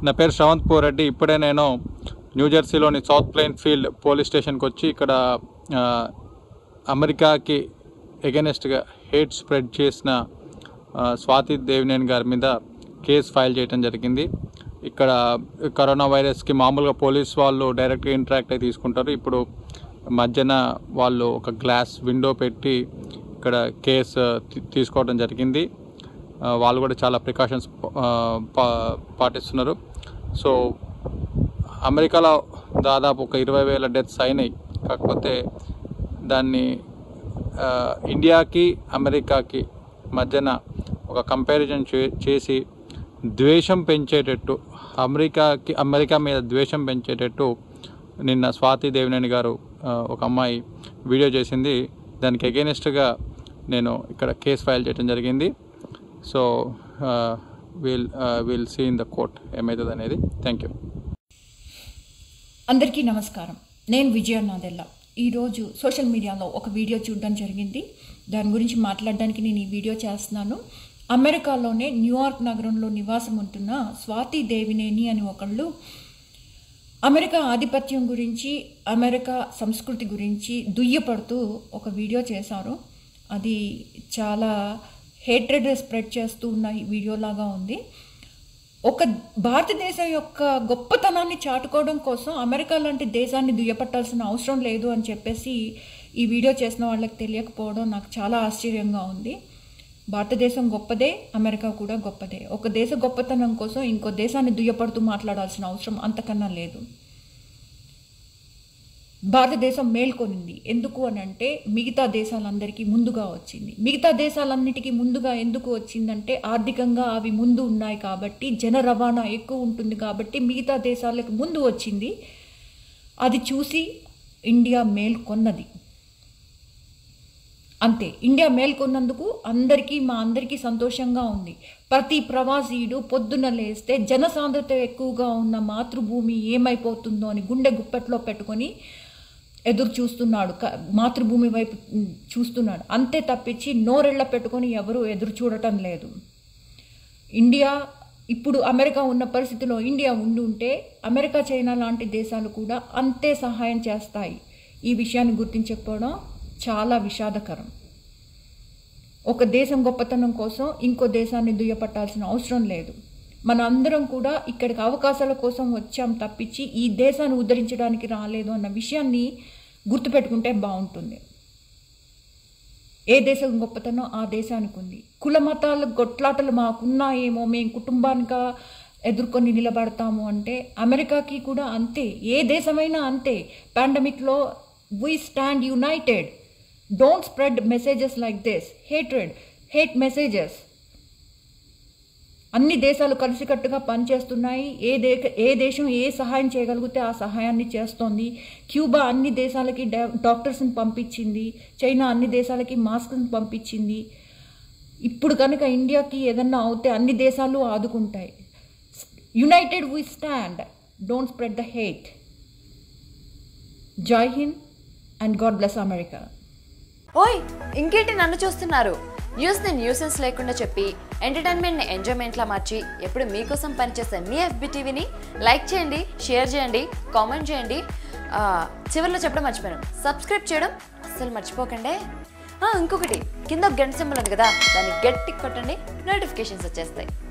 నా పేరు శ్రవంత్ పూరెడ్డి ఇప్పుడే నేను న్యూజెర్సీలోని సౌత్ ప్లెయిన్ ఫీల్డ్ పోలీస్ స్టేషన్కి వచ్చి ఇక్కడ ఆ, అమెరికాకి ఎగెనెస్ట్గా హేట్ స్ప్రెడ్ చేసిన ఆ, స్వాతి దేవినేని గారి మీద కేసు ఫైల్ చేయడం జరిగింది ఇక్కడ కరోనా వైరస్కి మామూలుగా పోలీస్ వాళ్ళు డైరెక్ట్గా ఇంటరాక్ట్ అయి తీసుకుంటారు ఇప్పుడు మధ్యన వాళ్ళు ఒక గ్లాస్ విండో పెట్టి ఇక్కడ కేసు తీ- తీసుకోవడం జరిగింది ఆ, వాళ్ళు కూడా చాలా ప్రికాషన్స్ పాటిస్తున్నారు సో అమెరికాలో దాదాపు ఒక ఇరవై వేల డెత్స్ అయినాయి కాకపోతే దాన్ని ఆ, ఇండియాకి అమెరికాకి మధ్యన ఒక కంపారిజన్ చే చేసి ద్వేషం పెంచేటట్టు అమెరికాకి అమెరికా మీద ద్వేషం పెంచేటట్టు నిన్న స్వాతి దేవినేని గారు ఆ, ఒక అమ్మాయి వీడియో చేసింది దానికి అగేనెస్ట్గా నేను ఇక్కడ కేసు ఫైల్ చేయడం జరిగింది so will will see in the court ఏమవుతుంది అనేది థ్యాంక్ యూ అందరికీ నమస్కారం నేను విజయ నాదెల్ల ఈరోజు సోషల్ మీడియాలో ఒక వీడియో చూడడం జరిగింది దాని గురించి మాట్లాడడానికి నేను ఈ వీడియో చేస్తున్నాను అమెరికాలోనే న్యూయార్క్ నగరంలో నివాసం ఉంటున్న స్వాతి దేవినేని అని ఒకళ్ళు అమెరికా ఆధిపత్యం గురించి అమెరికా సంస్కృతి గురించి దుయ్యపడుతూ ఒక వీడియో చేశారు అది చాలా హేట్రెడ్ స్ప్రెడ్ చేస్తూ ఉన్న ఈ వీడియోలాగా ఉంది ఒక భారతదేశం యొక్క గొప్పతనాన్ని చాటుకోవడం కోసం అమెరికా లాంటి దేశాన్ని దుయ్యపట్టాల్సిన అవసరం లేదు అని చెప్పేసి ఈ వీడియో చేసిన వాళ్ళకి తెలియకపోవడం నాకు చాలా ఆశ్చర్యంగా ఉంది భారతదేశం గొప్పదే అమెరికా కూడా గొప్పదే ఒక దేశ గొప్పతనం కోసం ఇంకో దేశాన్ని దుయ్యపడుతూ మాట్లాడాల్సిన అవసరం అంతకన్నా లేదు భారతదేశం మేల్కొనింది ఎందుకు అని అంటే మిగతా దేశాలందరికీ ముందుగా వచ్చింది మిగతా దేశాలన్నిటికీ ముందుగా ఎందుకు వచ్చిందంటే ఆర్థికంగా అవి ముందు ఉన్నాయి కాబట్టి జన రవాణా ఎక్కువ ఉంటుంది కాబట్టి మిగతా దేశాలకు ముందు వచ్చింది అది చూసి ఇండియా మేల్కొన్నది అంతే ఇండియా మేల్కొన్నందుకు అందరికీ మా అందరికీ సంతోషంగా ఉంది ప్రతి ప్రవాసీయుడు పొద్దున లేస్తే జనసాంద్రత ఎక్కువగా ఉన్న మాతృభూమి ఏమైపోతుందో అని గుండె గుప్పెట్లో పెట్టుకొని ఎదురు చూస్తున్నాడు క- మాతృభూమి వైపు ఉమ్, చూస్తున్నాడు అంతే తప్పించి నోరెళ్ళ పెట్టుకొని ఎవరు ఎదురు చూడటం లేదు ఇండియా ఇప్పుడు అమెరికా ఉన్న పరిస్థితిలో ఇండియా ఉండి ఉంటే అమెరికా చైనా లాంటి దేశాలు కూడా అంతే సహాయం చేస్తాయి ఈ విషయాన్ని గుర్తించకపోవడం చాలా విషాదకరం ఒక దేశం గొప్పతనం కోసం ఇంకో దేశాన్ని దుయ్యపట్టాల్సిన అవసరం లేదు మన అందరం కూడా ఇక్కడికి అవకాశాల కోసం వచ్చాం తప్పించి ఈ దేశాన్ని ఉద్ధరించడానికి రాలేదు అన్న విషయాన్ని గుర్తుపెట్టుకుంటే బాగుంటుంది ఏ దేశం గొప్పతనం ఆ దేశానికి ఉంది కుల మతాల గొట్లాటలు మాకున్నాయేమో మేము కుటుంబానిగా ఎదుర్కొని నిలబడతాము అంటే అమెరికాకి కూడా అంతే ఏ దేశమైనా అంతే పాండమిక్లో we stand united don't spread messages like this hatred hate messages అన్ని దేశాలు కలిసికట్టుగా పనిచేస్తున్నాయి ఏ దే ఏ దేశం ఏ సహాయం చేయగలిగితే ఆ సహాయాన్ని చేస్తోంది క్యూబా అన్ని దేశాలకి డా- డాక్టర్స్ని పంపించింది చైనా అన్ని దేశాలకి మాస్క్ని పంపించింది ఇప్పుడు కనుక ఇండియాకి ఏదన్నా అవుతే అన్ని దేశాలు ఆదుకుంటాయి united we stand don't spread the hate Jai Hind and God bless America ఓయ్ ఇంకేంటి నన్ను చూస్తున్నారు న్యూస్ని న్యూసెన్స్ లేకుండా చెప్పి ఎంటర్టైన్మెంట్ని ఎంజాయ్మెంట్లా మార్చి ఎప్పుడు మీకోసం పనిచేసే మీ ఎఫ్బి టీవీని లైక్ చేయండి షేర్ చేయండి కామెంట్ చేయండి ఆ, చివరిలో చెప్పడం మర్చిపోయాను సబ్స్క్రైబ్ చేయడం అస్సలు మర్చిపోకండి ఆ, ఇంకొకటి కింద ఒక గంట సింబల్ ఉంది కదా దాన్ని గట్టి కొట్టండి నోటిఫికేషన్స్ వచ్చేస్తాయి